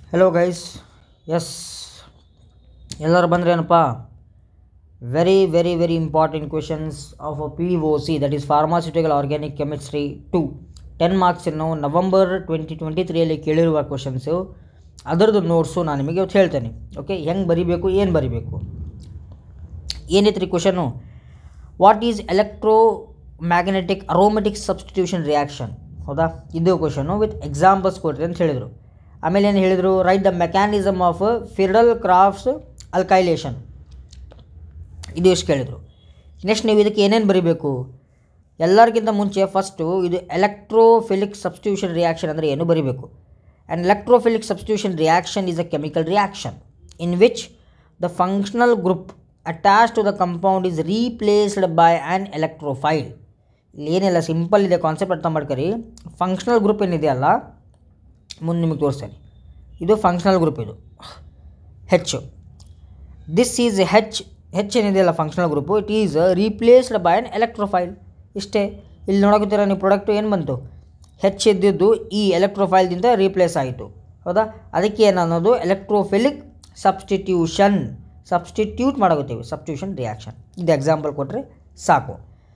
hello guys yes ಎಲ್ಲರೂ ಬಂದ್ರೇನಪ್ಪ very very very important questions of a P O C that is pharmaceutical organic chemistry to ten ಮಾರ್ಕ್ಸನ್ನು November twenty twenty ತ್ರೀಯಲ್ಲಿ ಕೇಳಿರುವ questions ಅದರದ್ದು notes ನಾನು ನಿಮಗೆ ಇವತ್ತು ಹೇಳ್ತೇನೆ ಓಕೆ ಹೆಂಗೆ ಬರಿಬೇಕು ಏನು ಬರಿಬೇಕು ಏನೈತ್ರಿ question what is electromagnetic aromatic substitution reaction ಹೌದಾ ಇದು ಕ್ವೆಶನು ವಿತ್ ಎಕ್ಸಾಂಪಲ್ಸ್ ಕೊಡ್ರಿ ಅಂತ ಹೇಳಿದರು ಆಮೇಲೆ ಏನು ಹೇಳಿದರು write the mechanism of Friedel Crafts alkylation ಇದು ಎಷ್ಟು ಕೇಳಿದರು ನೆಕ್ಸ್ಟ್ ನೀವು ಇದಕ್ಕೆ ಏನೇನು ಬರೀಬೇಕು ಎಲ್ಲರಿಗಿಂತ ಮುಂಚೆ ಫಸ್ಟು ಇದು ಎಲೆಕ್ಟ್ರೋಫಿಲಿಕ್ ಸಬ್ಸ್ಟಿಟ್ಯೂಷನ್ ರಿಯಾಕ್ಷನ್ ಅಂದರೆ ಏನು ಬರೀಬೇಕು and electrophilic substitution reaction is a chemical reaction in which the functional group attach to the compound is replaced by an electrophile ಇಲ್ಲಿ ಏನಿಲ್ಲ ಸಿಂಪಲ್ ಇದೆ ಕಾನ್ಸೆಪ್ಟ್ ಅರ್ಥ ಮಾಡ್ಕರಿ ಫಂಕ್ಷನಲ್ ಗ್ರೂಪ್ ಏನಿದೆಯಲ್ಲ ಮುಂದೆ ನಿಮಗೆ ತೋರಿಸ್ತೇನೆ ಇದು ಫಂಕ್ಷನಲ್ ಗ್ರೂಪ್ ಇದು ಹೆಚ್ಚು ದಿಸ್ ಈಸ್ ಹೆಚ್ ಹೆಚ್ ಏನಿದೆಯಲ್ಲ functional group it is replaced by an electrophile ಇಷ್ಟೇ ಇಲ್ಲಿ ನೋಡೋಕತ್ತೀರ ನೀವು ಪ್ರಾಡಕ್ಟು ಏನು ಬಂತು ಹೆಚ್ ಇದ್ದಿದ್ದು ಈ ಎಲೆಕ್ಟ್ರೋಫೈಲ್ದಿಂದ ರೀಪ್ಲೇಸ್ ಆಯಿತು ಹೌದಾ ಅದಕ್ಕೆ ಏನು ಅನ್ನೋದು ಎಲೆಕ್ಟ್ರೋಫಿಲಿಕ್ ಸಬ್ಸ್ಟಿಟ್ಯೂಷನ್ ಸಬ್ಸ್ಟಿಟ್ಯೂಟ್ ಮಾಡೋಗುತ್ತೇವೆ ಸಬ್ಸ್ಟಿಟ್ಯೂಷನ್ ರಿಯಾಕ್ಷನ್ ಇದು ಎಕ್ಸಾಂಪಲ್ ಕೊಟ್ಟರೆ ಸಾಕು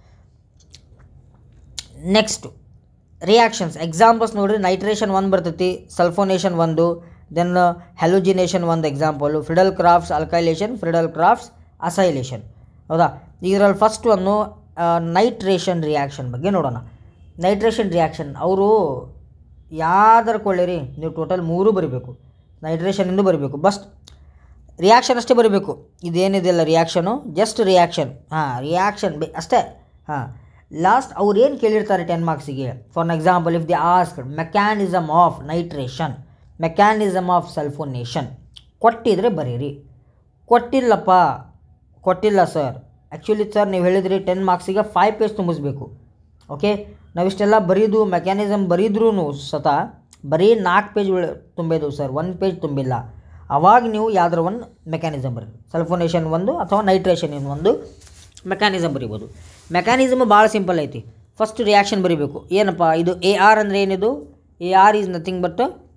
ನೆಕ್ಸ್ಟು ರಿಯಾಕ್ಷನ್ಸ್ ಎಕ್ಸಾಂಪಲ್ಸ್ ನೋಡಿರಿ ನೈಟ್ರೇಷನ್ ಒಂದು ಬರ್ತೈತಿ ಸಲ್ಫೋನೇಷನ್ ಒಂದು ದೆನ್ ಹೆಲೋಜಿನೇಷನ್ ಒಂದು example Friedel Crafts alkylation Friedel Crafts acylation ಹೌದಾ ಇದರಲ್ಲಿ ಫಸ್ಟ್ ಒಂದು ನೈಟ್ರೇಷನ್ ರಿಯಾಕ್ಷನ್ ಬಗ್ಗೆ ನೋಡೋಣ ನೈಟ್ರೇಷನ್ ರಿಯಾಕ್ಷನ್ ಅವರು ಯಾವ್ದಾರು ಕೊಳ್ಳಿರಿ ನೀವು ಟೋಟಲ್ ಮೂರು ಬರೀಬೇಕು ನೈಟ್ರೇಷನಿಂದ ಬರೀಬೇಕು ಬಸ್ಟ್ ರಿಯಾಕ್ಷನ್ ಅಷ್ಟೇ ಬರೀಬೇಕು ಇದೇನಿದೆಯಲ್ಲ ರಿಯಾಕ್ಷನು ಜಸ್ಟ್ ರಿಯಾಕ್ಷನ್ ಹಾಂ ರಿಯಾಕ್ಷನ್ ಬೆ ಅಷ್ಟೇ ಹಾಂ ಲಾಸ್ಟ್ ಅವ್ರು ಏನು ಕೇಳಿರ್ತಾರೆ ಟೆನ್ ಮಾರ್ಕ್ಸಿಗೆ for example if they ask mechanism of nitration mechanism of sulphonation ಕೊಟ್ಟಿದ್ರೆ ಬರೀರಿ ಕೊಟ್ಟಿಲ್ಲಪ್ಪ ಕೊಟ್ಟಿಲ್ಲ ಸರ್ ಆ್ಯಕ್ಚುಲಿ ಸರ್ ನೀವು ಹೇಳಿದ್ರಿ ಟೆನ್ ಮಾರ್ಕ್ಸಿಗೆ ಫೈವ್ ಪೇಜ್ ತುಂಬಿಸ್ಬೇಕು ಓಕೆ ನಾವಿಷ್ಟೆಲ್ಲ ಬರೀದು ಮೆಕ್ಯಾನಿಸಮ್ ಬರೀದ್ರೂ ಸತ ಬರೀ ನಾಲ್ಕು ಪೇಜ್ ತುಂಬಿದ್ದೆವು ಸರ್ ಒಂದು ಪೇಜ್ ತುಂಬಿಲ್ಲ ಅವಾಗ ನೀವು ಯಾವ್ದಾರ ಒಂದು ಮೆಕ್ಯಾನಿಸಮ್ ಬರೀ ಸಲ್ಫೋನೇಷನ್ ಒಂದು ಅಥವಾ ನೈಟ್ರೇಷನ್ ಇನ್ ಒಂದು ಮೆಕ್ಯಾನಿಸಮ್ ಬರಿಬೋದು ಮೆಕ್ಯಾನಿಸಮ್ ಭಾಳ ಸಿಂಪಲ್ ಐತಿ ಫಸ್ಟ್ ರಿಯಾಕ್ಷನ್ ಬರೀಬೇಕು ಏನಪ್ಪ ಇದು ಎ ಆರ್ ಅಂದರೆ ಏನಿದು A R is nothing but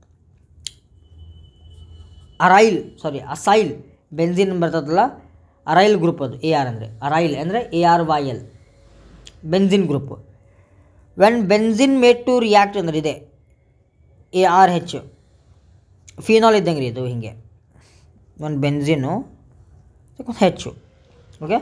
aryl sorry acyl benzene ಬರ್ತದಲ್ಲ ಅರೈಲ್ ಗ್ರೂಪ್ ಅದು ಎ ಆರ್ ಅಂದರೆ ಅರೈಲ್ ಅಂದರೆ A R Y L benzene group when benzene made to react ಅಂದ್ರೆ ಇದೆ ಎ ಆರ್ ಹೆಚ್ ಫಿನಾಲ್ ಇದ್ದಂಗೆ ರೀ ಇದು ಹೀಗೆ ಒಂದು ಬೆನ್ಸಿನು ಒಂದು ಹೆಚ್ಚು okay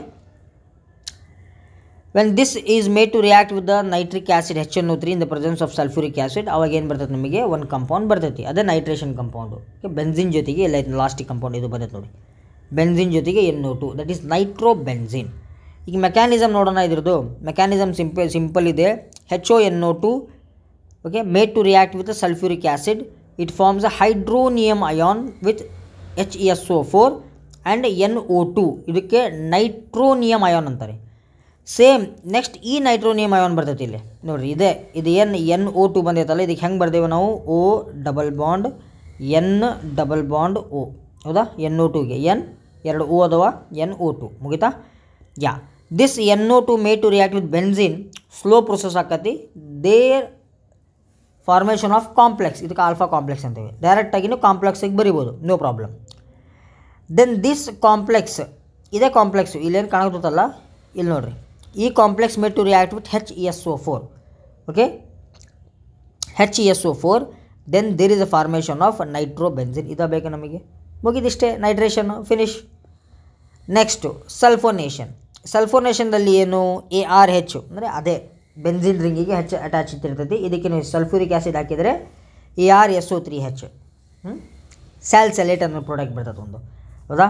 when this is made to react with the nitric acid H N three in the presence of sulphuric acid ಅವಾಗ ಏನು ಬರ್ತದೆ ನಿಮಗೆ ಒಂದು ಕಂಪೌಂಡ್ ಬರ್ತೈತಿ ಅದೇ ನೈಟ್ರೇಷನ್ ಕಂಪೌಂಡು ಓಕೆ ಬೆನ್ಸಿನ್ ಜೊತೆಗೆ ಎಲ್ಲ ಲಾಸ್ಟಿಕ್ ಕಂಪೌಂಡ್ ಇದು ಬರ್ತೈತೆ ನೋಡಿ ಬೆನ್ಸಿನ್ ಜೊತೆಗೆ N O two that is nitrobenzene ಈಗ ಮೆಕ್ಯಾನಿಸಮ್ ನೋಡೋಣ ಇದ್ರದ್ದು ಮೆಕ್ಯಾನಿಸಮ್ ಸಿಂಪಲ್ ಸಿಂಪಲ್ ಇದೆ H O N O two okay made to react with sulphuric acid it forms a hydronium ion with H S O four and N O two ಇದಕ್ಕೆ ನೈಟ್ರೋನಿಯಮ್ ಅಯಾನ್ ಅಂತಾರೆ same next ಈ nitronium ion ಬರ್ತೈತಿ ಇಲ್ಲಿ ನೋಡಿರಿ ಇದೆ ಇದು ಎನ್ ಎನ್ ಓ ಟು ಬಂದೈತಲ್ಲ ಇದಕ್ಕೆ ಹೆಂಗೆ ಬರ್ದೇವೆ ನಾವು O double bond N double bond O ಹೌದಾ ಎನ್ ಓ ಟುಗೆ ಎನ್ ಎರಡು ಓ ಅದಾವ ಎನ್ ಓ ಟು ಮುಗಿತಾ ಯಾ this N O two made to react with benzene slow process ಆಕತಿ ದೇರ್ ಫಾರ್ಮೇಷನ್ ಆಫ್ ಕಾಂಪ್ಲೆಕ್ಸ್ ಇದಕ್ಕೆ ಆಲ್ಫಾ ಕಾಂಪ್ಲೆಕ್ಸ್ ಅಂತೀವಿ ಡೈರೆಕ್ಟಾಗಿ ನೀವು ಕಾಂಪ್ಲೆಕ್ಸಿಗೆ ಬರಿಬೋದು no problem then this complex ಇದೇ ಕಾಂಪ್ಲೆಕ್ಸು ಇಲ್ಲೇನು ಕಾಣುತ್ತಲ್ಲ ಇಲ್ಲಿ ನೋಡಿರಿ ಈ complex made to react with H S O four okay H S O four then there is a formation of nitro benzene ಇದು ಬೇಕು ನಮಗೆ ಮುಗಿದಿಷ್ಟೇ ನೈಟ್ರೇಷನ್ನು ಫಿನಿಶ್ ನೆಕ್ಸ್ಟು ಸಲ್ಫೋನೇಷನ್ ಸಲ್ಫೋನೇಷನ್ದಲ್ಲಿ ಏನು ಎ ಆರ್ ಹೆಚ್ ಅಂದರೆ ಅದೇ ಬೆನ್ಸಿನ್ ರಿಂಗಿಗೆ ಹೆಚ್ಚು ಅಟ್ಯಾಚ್ ಇರ್ತಿರ್ತೈತಿ ಇದಕ್ಕೆ ನೀವು ಸಲ್ಫ್ಯೂರಿಕ್ ಆ್ಯಸಿಡ್ ಹಾಕಿದರೆ A R S O three H ಸ್ಯಾಲ್ ಸೆಲೆಟ್ ಅನ್ನೋ ಪ್ರಾಡಕ್ಟ್ ಬರ್ತದೆ ಒಂದು ಹೌದಾ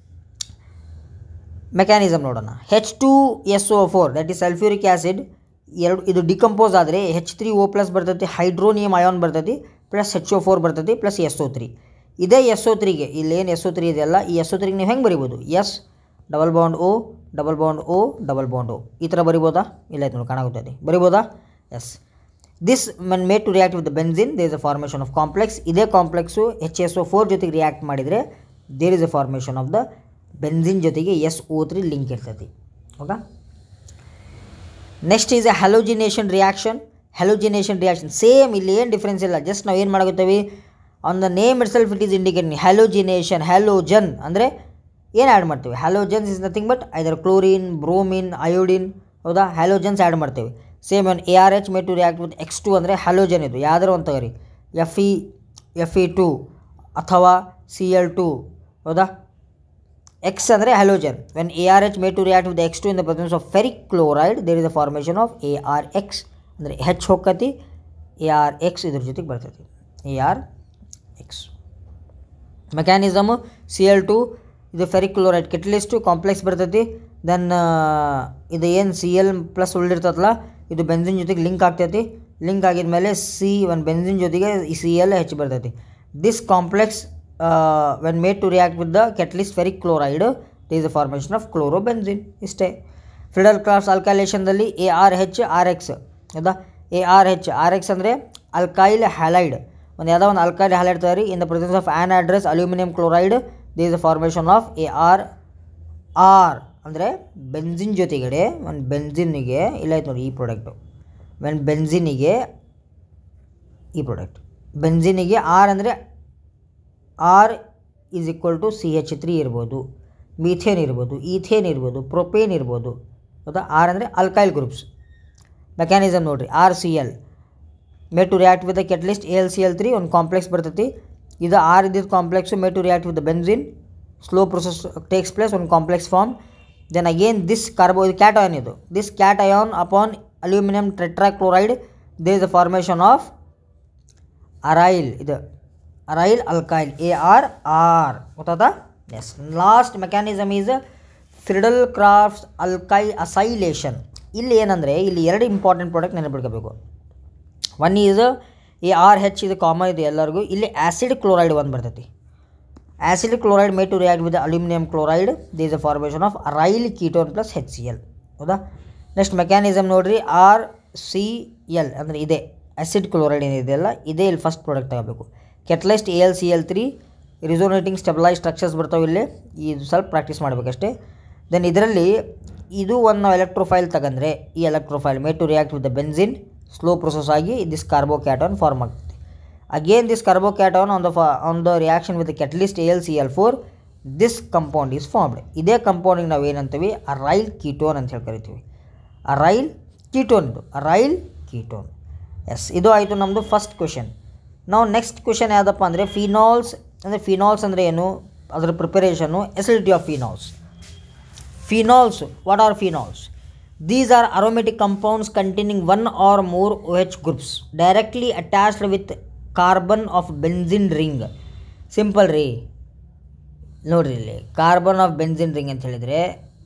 ಮೆಕ್ಯಾನಿಸಮ್ ನೋಡೋಣ H two S O four that is sulphuric acid ಎರಡು ಇದು ಡಿಕಂಪೋಸ್ ಆದರೆ ಹೆಚ್ ತ್ರೀ ಓ ಪ್ಲಸ್ ಬರ್ತೈತಿ ಹೈಡ್ರೋನಿಯಮ್ ಅಯಾನ್ ಬರ್ತೈತಿ ಪ್ಲಸ್ ಹೆಚ್ ಒ ಫೋರ್ ಬರ್ತೈತಿ ಪ್ಲಸ್ ಎಸ್ ಒ ತ್ರೀ ಇದೇ ಎಸ್ ಒ ತ್ರೀಗೆ ಇಲ್ಲೇನು ಎಸ್ ಒ ತ್ರೀ ಇದೆಯಲ್ಲ ಈ ಎಸ್ ಒ ತ್ರೀಗೆ ನೀವು ಹೆಂಗೆ ಬರಿಬೋದು S double bond O double bond O double bond O ಈ ಥರ ಬರಿಬೋದಾ ಇಲ್ಲ ಆಯ್ತು ನೋಡಿ ಕಾಣಾಗುತ್ತದೆ ಬರಿಬೋದಾ yes this one made to react with benzene there is a formation of complex ಇದೇ complex H S O four ಜೊತೆಗೆ ರಿಯಾಕ್ಟ್ ಮಾಡಿದರೆ there is a formation of the benzene ಜೊತೆಗೆ ಎಸ್ ಓ ತ್ರೀ ಲಿಂಕ್ ಇರ್ತೈತಿ ಹೌದಾ next is a halogenation reaction halogenation reaction same ಇಲ್ಲಿ ಏನು difference ಇಲ್ಲ just ನಾವು ಏನು ಮಾಡಾಗುತ್ತೇವೆ on the name itself it is indicating halogenation halogen ಅಂದರೆ ಏನು ಆ್ಯಡ್ ಮಾಡ್ತೀವಿ halogens is nothing but either chlorine bromine iodine ಹೌದಾ ಹ್ಯಾಲೋಜನ್ಸ್ ಆ್ಯಡ್ ಮಾಡ್ತೀವಿ same one A R H made to react with X two ಅಂದರೆ ಹ್ಯಾಲೋಜನ್ ಇದು ಯಾವ್ದಾರು ಒಂದು ತಗೋರಿ F E F E two ಅಥವಾ ಸಿ ಎಲ್ ಟು ಹೌದಾ ಎಕ್ಸ್ ಅಂದರೆ halogen when A R H made to react with X to in the presence of ferric chloride there is the formation of A R X ಅಂದರೆ H ಹೋಗ್ಕತಿ A R X ಇದ್ರ ಜೊತೆಗೆ ಬರ್ತೈತಿ A R X mechanism C L two ಇದು ferric chloride catalyst complex ಬರ್ತೈತಿ then ಇದು ಏನು C L plus ಉಳಿದಿರ್ತದಲ್ಲ ಇದು ಬೆಂಜಿನ್ ಜೊತೆಗೆ ಲಿಂಕ್ ಆಗ್ತೈತಿ ಲಿಂಕ್ ಆಗಿದ್ಮೇಲೆ ಸಿ ಒಂದು ಬೆಂಜಿನ್ ಜೊತೆಗೆ ಈ ಸಿ ಎಲ್ ಹೆಚ್ಚು ಬರ್ತೈತಿ this complex when made to react with the catalyst ferric chloride is the formation of chlorobenzene ಇಷ್ಟೇ ಫಿಡಲ್ ಕ್ರಾಸ್ ಅಲ್ಕೈಲೇಷನ್ದಲ್ಲಿ A R H R X ಹೌದಾ A R H R X ಅಂದರೆ alkyl halide ಒಂದು ಯಾವುದೋ ಒಂದು alkyl halide ತಗೋರಿ in the presence of anhydrous aluminium chloride there is the formation of A R R ಅಂದರೆ benzene ಜೊತೆಗಡೆ ಒಂದು ಬೆಂಜಿನ್ನಿಗೆ ಇಲ್ಲ ಆಯ್ತು ನೋಡಿ ಈ ಪ್ರಾಡಕ್ಟು ವೆನ್ ಬೆಂಜಿನಿಗೆ ಈ ಪ್ರಾಡಕ್ಟ್ ಬೆಂಜಿನಿಗೆ ಆರ್ ಅಂದರೆ R is equal to C H three ಇರ್ಬೋದು ಮೀಥೇನ್ ಇರ್ಬೋದು ಈಥೇನ್ ಇರ್ಬೋದು ಪ್ರೊಪೇನ್ ಇರ್ಬೋದು ಹೌದಾ ಆರ್ ಅಂದರೆ ಅಲ್ಕೈಲ್ ಗ್ರೂಪ್ಸ್ ಮೆಕ್ಯಾನಿಸಮ್ ನೋಡಿರಿ R C L made to react with the catalyst A L C L three ಒಂದು ಕಾಂಪ್ಲೆಕ್ಸ್ ಬರ್ತೈತಿ ಇದು ಆರ್ ಇದ್ದಿದ್ದು complex made to react with the benzene slow process takes place ಒಂದು complex form then again this carbo ಇದು cat ion ಇದು this cation upon aluminium tetrachloride there is the formation of aryl ಇದು aryl alkyl A R R ಗೊತ್ತಾದ yes last mechanism is Friedel Crafts ಅಲ್ಕೈ acylation ಇಲ್ಲಿ ಏನಂದರೆ ಇಲ್ಲಿ ಎರಡು important product ನೆನಪಿಡ್ಕೋಬೇಕು one is A R H ಇದು common ಇದೆ ಎಲ್ಲರಿಗೂ ಇಲ್ಲಿ ಆ್ಯಸಿಡ್ ಕ್ಲೋರೈಡ್ ಒಂದು ಬರ್ತೈತಿ acid chloride made to react with aluminium chloride there is the formation of aryl ketone plus H C L ಹೌದಾ ನೆಕ್ಸ್ಟ್ ಮೆಕ್ಯಾನಿಸಮ್ ನೋಡಿರಿ R C L ಅಂದರೆ ಇದೆ ಆ್ಯಸಿಡ್ ಕ್ಲೋರೈಡ್ ಏನಿದೆಯಲ್ಲ ಇದೇ ಇಲ್ಲಿ ಫಸ್ಟ್ ಪ್ರಾಡಕ್ಟ್ ತಗೋಬೇಕು catalyst A L C L three resonating stabilise structures ಬರ್ತಾವೆ ಇಲ್ಲಿ ಇದು ಸ್ವಲ್ಪ ಪ್ರಾಕ್ಟೀಸ್ ಮಾಡಬೇಕಷ್ಟೇ ದೆನ್ ಇದರಲ್ಲಿ ಇದು ಒಂದು ನಾವು ಎಲೆಕ್ಟ್ರೋಫೈಲ್ ತಗಂದ್ರೆ ಈ electrophile made to react with the benzene slow process ಆಗಿ ದಿಸ್ ಕಾರ್ಬೋಕ್ಯಾಟೋನ್ ಫಾರ್ಮ್ ಆಗ್ತದೆ again this carbocation on the ಫಾ on the reaction with catalyst A L C L four this compound is formed ಇದೇ ಕಂಪೌಂಡಿಗೆ ನಾವು ಏನಂತೀವಿ ಅರೈಲ್ ketone ಅಂತ ಹೇಳಿ ಕರಿತೀವಿ ಅರೈಲ್ ಕೀಟೋನ್ ಇದು ಅರೈಲ್ ಕೀಟೋನ್ ಎಸ್ ಇದು ಆಯಿತು ನಮ್ಮದು ಫಸ್ಟ್ ಕ್ವೆಶನ್ ನಾವು ನೆಕ್ಸ್ಟ್ ಕ್ವೆಶನ್ ಯಾವುದಪ್ಪ ಅಂದರೆ ಫಿನಾಲ್ಸ್ ಅಂದರೆ ಫಿನಾಲ್ಸ್ ಅಂದರೆ ಏನು ಅದರ preparation acidity of phenols phenols what are phenols these are aromatic compounds containing one or more O H groups directly attached with carbon of benzene ring simple ರೀ ನೋಡ್ರಿ ಇಲ್ಲಿ carbon of benzene ring ಅಂತ ಹೇಳಿದರೆ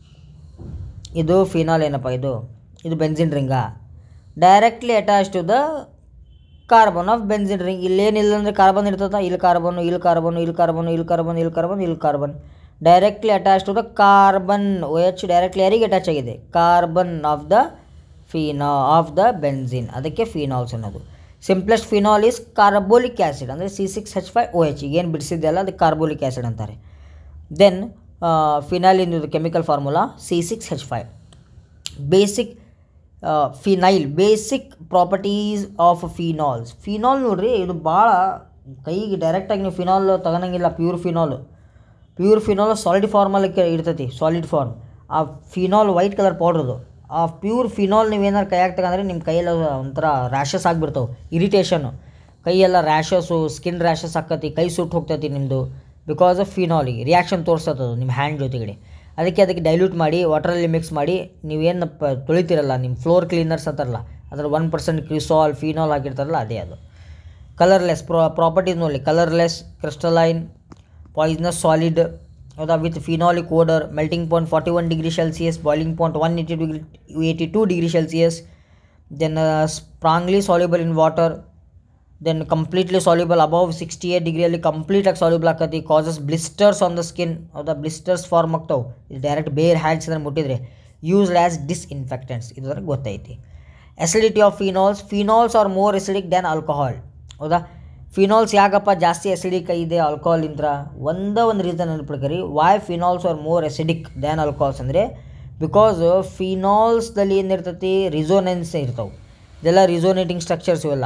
ಇದು phenol ಏನಪ್ಪ ಇದು ಇದು benzene ರಿಂಗಾ directly attach to the carbon of benzene ring ಇಲ್ಲೇನಿಲ್ಲ ಅಂದರೆ ಕಾರ್ಬನ್ ಇರ್ತದ ಇಲ್ಲಿ ಕಾರ್ಬನ್ ಇಲ್ಲಿ ಕಾರ್ಬನ್ ಇಲ್ಲಿ ಕಾರ್ಬನ್ ಇಲ್ಲಿ ಕಾರ್ಬನ್ ಇಲ್ಲಿ ಕಾರ್ಬನ್ ಇಲ್ಲಿ carbon directly attach to the carbon O H directly ಯಾರಿಗೆ ಅಟ್ಯಾಚ್ ಆಗಿದೆ ಕಾರ್ಬನ್ ಆಫ್ ದ ಫಿನಾ ಆಫ್ ದ ಬೆನ್ಸಿನ್ ಅದಕ್ಕೆ ಫಿನಾಲ್ಸ್ ಅನ್ನೋದು simplest phenol is carbolic acid ಅಂದರೆ C six H five O H ಏನು ಬಿಡಿಸಿದ್ದೆಲ್ಲ ಅದಕ್ಕೆ ಕಾರ್ಬೋಲಿಕ್ ಆ್ಯಸಿಡ್ ಅಂತಾರೆ ದೆನ್ ಫಿನಾಲಿನ್ ಇದು chemical formula C six H five basic phenyl basic properties of phenols phenol ನೋಡ್ರಿ ಇದು ಭಾಳ ಕೈಗೆ ಡೈರೆಕ್ಟಾಗಿ ನೀವು ಫಿನಾಲ್ ತಗೊಳಂಗಿಲ್ಲ pure phenol pure phenol solid ಫಾರ್ಮಲ್ಲಿ ಇರ್ತೈತಿ ಸಾಲಿಡ್ ಫಾರ್ಮ್ ಆ ಫಿನಾಲ್ ವೈಟ್ ಕಲರ್ ಪೌಡ್ರದು ಆ ಪ್ಯೂರ್ ಫಿನಾಲ್ ನೀವೇನಾರು ಕೈಯಾಗ ತಗೊಂಡ್ರೆ ನಿಮ್ಮ ಕೈಯೆಲ್ಲ ಒಂಥರ ರ್ಯಾಷಸ್ ಆಗಿಬಿಡ್ತಾವೆ ಇರಿಟೇಷನ್ನು ಕೈಯೆಲ್ಲ ರ್ಯಾಷಸ್ಸು ಸ್ಕಿನ್ ರ್ಯಾಷಸ್ ಆಕತಿ ಕೈ ಸುಟ್ಟು ಹೋಗ್ತೈತಿ ನಿಮ್ಮದು ಬಿಕಾಸ್ ಆಫ್ ಫಿನಾಲಿಗೆ ರಿಯಾಕ್ಷನ್ ತೋರಿಸ್ತದೆ ನಿಮ್ಮ ಹ್ಯಾಂಡ್ ಜೊತೆಗಡೆ ಅದಕ್ಕೆ ಅದಕ್ಕೆ ಡೈಲ್ಯೂಟ್ ಮಾಡಿ ವಾಟರಲ್ಲಿ ಮಿಕ್ಸ್ ಮಾಡಿ ನೀವೇನು ಪ ತೊಳಿತೀರಲ್ಲ ನಿಮ್ಮ ಫ್ಲೋರ್ ಕ್ಲೀನರ್ಸ್ ಅಂತಾರಲ್ಲ ಅದ್ರ ಒನ್ ಪರ್ಸೆಂಟ್ ಕ್ರಿಸಾಲ್ ಫಿನಾಲ್ ಹಾಕಿರ್ತಾರಲ್ಲ ಅದೇ ಅದು ಕಲರ್ಲೆಸ್ ಪ್ರಾ ಪ್ರಾಪರ್ಟೀಸ್ ನೋಡಿ ಕಲರ್ಲೆಸ್ ಕ್ರಿಸ್ಟಲೈನ್ ಪಾಯ್ಸ್ನಸ್ ಸಾಲಿಡ್ ಹೌದಾ with phenolic odour melting point forty one degree Celsius boiling point one eighty degree eighty two degree Celsius then strongly soluble in water then completely soluble above sixty eight ಡಿಗ್ರಿಯಲ್ಲಿ ಕಂಪ್ಲೀಟಾಗಿ soluble ಆಕತಿ causes blisters on the skin ಹೌದಾ blisters form ಆಗ್ತಾವೆ ಇದು direct ಬೇರೆ hands ಅಂದ್ರೆ ಮುಟ್ಟಿದ್ರೆ used as disinfectants ಇದ್ರ ಗೊತ್ತೈತಿ acidity of phenols phenols are more acidic than alcohol ಹೌದಾ ಫಿನಾಲ್ಸ್ ಯಾಕಪ್ಪ ಜಾಸ್ತಿ ಎಸಿಡಿಕ್ ಇದೆ ಆಲ್ಕೋಹಾಲಿಂದ ಒಂದೇ ಒಂದು ರೀಸನ್ ನೆನಪಿಡ್ಕರಿ why phenols are more acidic than alcohols ಅಂದರೆ ಬಿಕಾಸ್ ಫಿನಾಲ್ಸ್ದಲ್ಲಿ ಏನಿರ್ತೈತಿ ರಿಸೋನೆನ್ಸ್ ಇರ್ತಾವೆ ಇದೆಲ್ಲ ರಿಸೋನೇಟಿಂಗ್ ಸ್ಟ್ರಕ್ಚರ್ಸ್ ಇವೆಲ್ಲ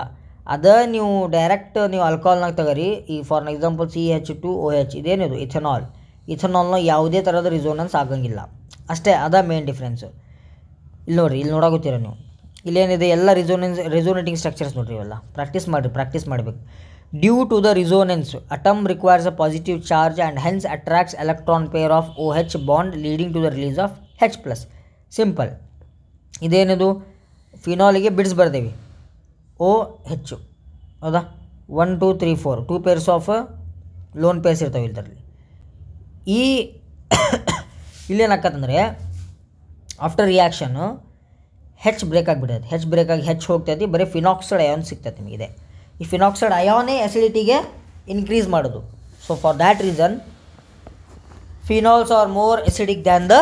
ಅದ ನೀವು ಡೈರೆಕ್ಟ್ ನೀವು ಆಲ್ಕೋಹಾಲ್ನಾಗ ತಗೋರಿ ಈ for example C H two O H ಇದೇನಿದು ಇಥನಾಲ್ ಇಥನಾಲ್ನ ಯಾವುದೇ ಥರದ ರಿಸೋನೆನ್ಸ್ ಆಗಂಗಿಲ್ಲ ಅಷ್ಟೇ ಅದ ಮೇನ್ ಡಿಫ್ರೆನ್ಸು ಇಲ್ಲಿ ನೋಡಿರಿ ಇಲ್ಲಿ ನೋಡಾಗುತ್ತೀರ ನೀವು ಇಲ್ಲೇನಿದೆ ಎಲ್ಲ ರಿಸೋನೆನ್ಸ್ ರಿಸೋನೇಟಿಂಗ್ ಸ್ಟ್ರಕ್ಚರ್ಸ್ ನೋಡ್ರಿ ಇವೆಲ್ಲ ಪ್ರಾಕ್ಟೀಸ್ ಮಾಡಿರಿ ಪ್ರಾಕ್ಟೀಸ್ ಮಾಡಬೇಕು due to the resonance atom requires a positive charge and hence attracts electron pair of O H bond leading to the release of H plus simple ಇದೇನಿದು ಫಿನಾಲಿಗೆ ಬಿಡ್ಸ್ ಬರ್ದೇವಿ O H ಹೌದಾ one two three four two pairs of lone pairs ಇರ್ತಾವೆ ಇದರಲ್ಲಿ ಈ ಇಲ್ಲೇನಾಕತ್ತಂದರೆ after ರಿಯಾಕ್ಷನ್ನು ಹೆಚ್ ಬ್ರೇಕ್ ಆಗಿಬಿಡತ್ತೆ ಹೆಚ್ ಬ್ರೇಕ್ ಆಗಿ ಹೆಚ್ಚು ಹೋಗ್ತೈತಿ ಬರೀ ಫಿನಾಕ್ಸೈಡ್ ಅಯಾನ್ ಸಿಗ್ತೈತೆ ನಿಮಗಿದೆ ಈ ಫಿನಾಕ್ಸೈಡ್ ಅಯಾನೇ ಅಸಿಡಿಟಿಗೆ ಇನ್ಕ್ರೀಸ್ ಮಾಡೋದು so for that reason phenols are more acidic than the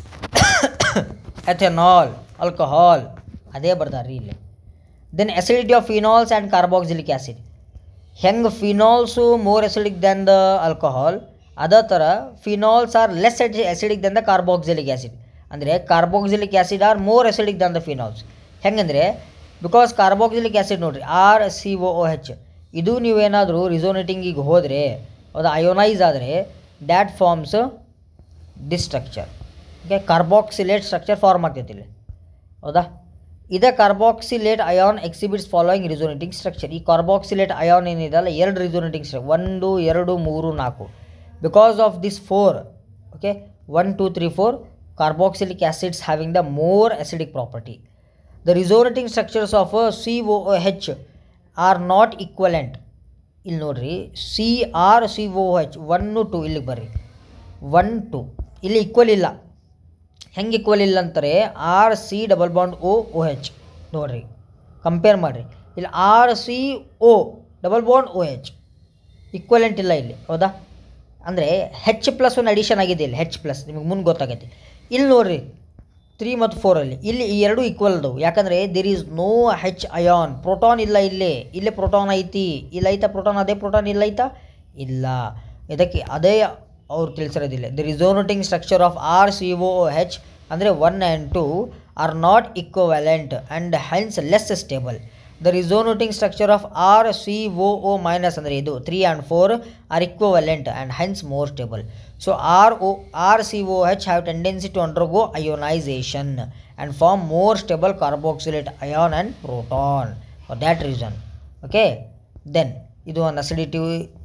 ethanol alcohol ಅದೇ ಬರ್ದಾರ ರೀ ಇಲ್ಲಿ then acidity of phenols and carboxylic acid ಹೆಂಗೆ phenols more acidic than the alcohol ಅದೇ ಥರ phenols are less acidic than the carboxylic acid ಅಂದರೆ carboxylic acid are more acidic than the phenols ಹೆಂಗಂದರೆ because carboxylic acid ನೋಡಿರಿ R C O O H ಇದು ನೀವೇನಾದರೂ ರಿಸೋನೇಟಿಂಗಿಗೆ ಹೋದರೆ ಅದು ಅಯೋನೈಸ್ ಆದರೆ that forms this structure okay carboxylate structure form ಆಗ್ತೈತಿ ಇಲ್ಲಿ ಹೌದಾ ಇದೇ carboxylate ion exhibits following resonating structure ಈ ಕಾರ್ಬಾಕ್ಸಿಲೇಟ್ ಅಯಾನ್ ಏನಿದೆಲ್ಲ ಎರಡು ರಿಸೋನೇಟಿಂಗ್ ಸ್ಟ್ರಕ್ಚರ್ ಒಂದು ಎರಡು ಮೂರು ನಾಲ್ಕು because of this four okay one two three four carboxylic acids having the more acidic property the resonating structures of C O H are not equivalent ಇಲ್ಲಿ ನೋಡ್ರಿ C R C O H one two ಇಲ್ಲಿಗೆ ಬರ್ರಿ one to ಇಲ್ಲಿ equal ಇಲ್ಲ ಹೆಂಗೆ equal ಇಲ್ಲ ಅಂತಾರೆ R C double bond O O H ನೋಡ್ರಿ ಕಂಪೇರ್ ಮಾಡಿರಿ ಇಲ್ಲಿ R C O double bond O H equivalent ಇಲ್ಲ ಇಲ್ಲಿ ಹೌದಾ ಅಂದರೆ ಹೆಚ್ ಪ್ಲಸ್ ಒಂದು ಅಡಿಷನ್ ಆಗಿದೆ ಇಲ್ಲಿ ಹೆಚ್ ಪ್ಲಸ್ ನಿಮಗೆ ಮುಂದೆ ಗೊತ್ತಾಗೈತಿ ಇಲ್ಲಿ ನೋಡ್ರಿ ತ್ರೀ ಮತ್ತು ಫೋರಲ್ಲಿ ಇಲ್ಲಿ ಈ ಎರಡು ಈಕ್ವಲ್ ಅದಾವು ಯಾಕಂದರೆ there is no H ion proton ಇಲ್ಲ ಇಲ್ಲಿ ಇಲ್ಲೇ ಪ್ರೋಟಾನ್ ಐತಿ ಇಲ್ಲ ಐತಾ ಪ್ರೋಟಾನ್ ಅದೇ ಪ್ರೋಟಾನ್ ಇಲ್ಲ ಐತಾ ಇಲ್ಲ ಇದಕ್ಕೆ ಅದೇ ಅವ್ರು ತಿಳಿಸಿರೋದಿಲ್ಲ the resonating structure of R C O H ಅಂದರೆ one and two are not equivalent and hence less stable the resonating structure of R C O O minus ಅಂದರೆ ಇದು three and four are equivalent and hence more stable so R O R C O H have tendency to undergo ionisation and form more stable carboxylate ion and proton for that reason okay then ಇದು ಒಂದು acidity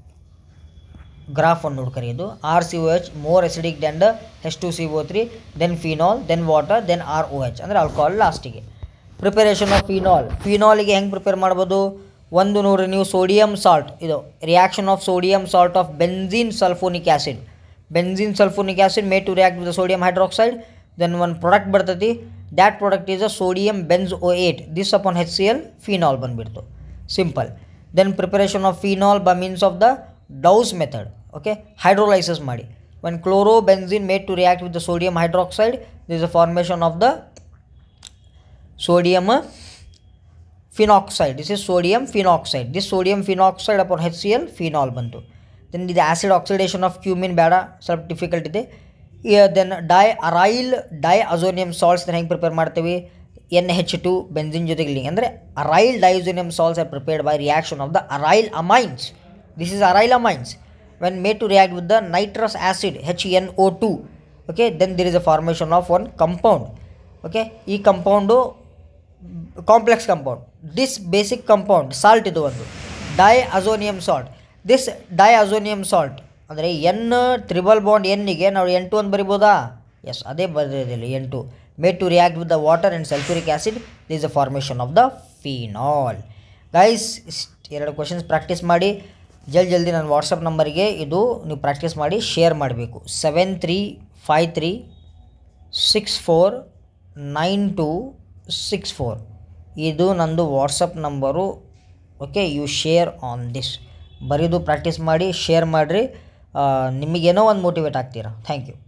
graph ಅನ್ನು ನೋಡ್ಕರಿ ಇದು R C O H more acidic then the H two C O three then phenol then water then R O H ಅಂದರೆ alcohol ಲಾಸ್ಟಿಗೆ preparation of phenol ಫಿನಾಲಿಗೆ ಹೆಂಗೆ prepare ಮಾಡ್ಬೋದು ಒಂದು ನೋಡ್ರಿ ನೀವು ಸೋಡಿಯಂ ಸಾಲ್ಟ್ ಇದು reaction of sodium salt of benzene sulphonic acid benzene sulphonic acid made to react with sodium hydroxide then ಒಂದು ಪ್ರಾಡಕ್ಟ್ ಬರ್ತೈತಿ that product is a sodium Benz O eight this upon H C L phenol ಬಂದುಬಿಡ್ತು simple then preparation of phenol by means of the Dow's method okay hydrolysis ಮಾಡಿ when chlorobenzene made to react with the sodium hydroxide there is a formation of the sodium uh, phenoxide this is sodium phenoxide this sodium phenoxide upon HCl phenol ಬಂತು then ಇದು acid oxidation of cumin ಬೇಡ ಸ್ವಲ್ಪ difficult ಇದೆ then di aryl diazonium salts ಹೆಂಗೆ prepare ಮಾಡ್ತೀವಿ N H two benzene ಜೊತೆಗೆ link ಅಂದರೆ aryl diazonium salts are prepared by reaction of the aryl amines this is aryl amines when made to react with the nitrous acid HNO2 okay then there is a formation of one compound okay ಈ compound complex compound this basic compound salt ಇದು ಒಂದು diazonium salt this diazonium salt ಅಂದರೆ N triple bond ಎನ್ನಿಗೆ ನಾವು N two ಅಂತ ಬರಿಬೋದಾ yes ಅದೇ ಬರೆದಿಲ್ಲ N two made to react with the water and sulphuric acid this the formation of the phenol guys ಇಷ್ಟು ಎರಡು questions practice ಮಾಡಿ ಜಲ್ದಿ ಜಲ್ದಿ ನನ್ನ ವಾಟ್ಸಪ್ ನಂಬರಿಗೆ ಇದು ನೀವು ಪ್ರಾಕ್ಟೀಸ್ ಮಾಡಿ ಶೇರ್ ಮಾಡಬೇಕು seven three five three six four nine two six four ಇದು ನಂದು WhatsApp number okay you share on this ಬರೀದು ಪ್ರಾಕ್ಟೀಸ್ ಮಾಡಿ ಶೇರ್ ಮಾಡಿರಿ ನಿಮಗೇನೋ ಒಂದು ಮೋಟಿವೇಟ್ ಆಗ್ತೀರಾ ಥ್ಯಾಂಕ್ ಯು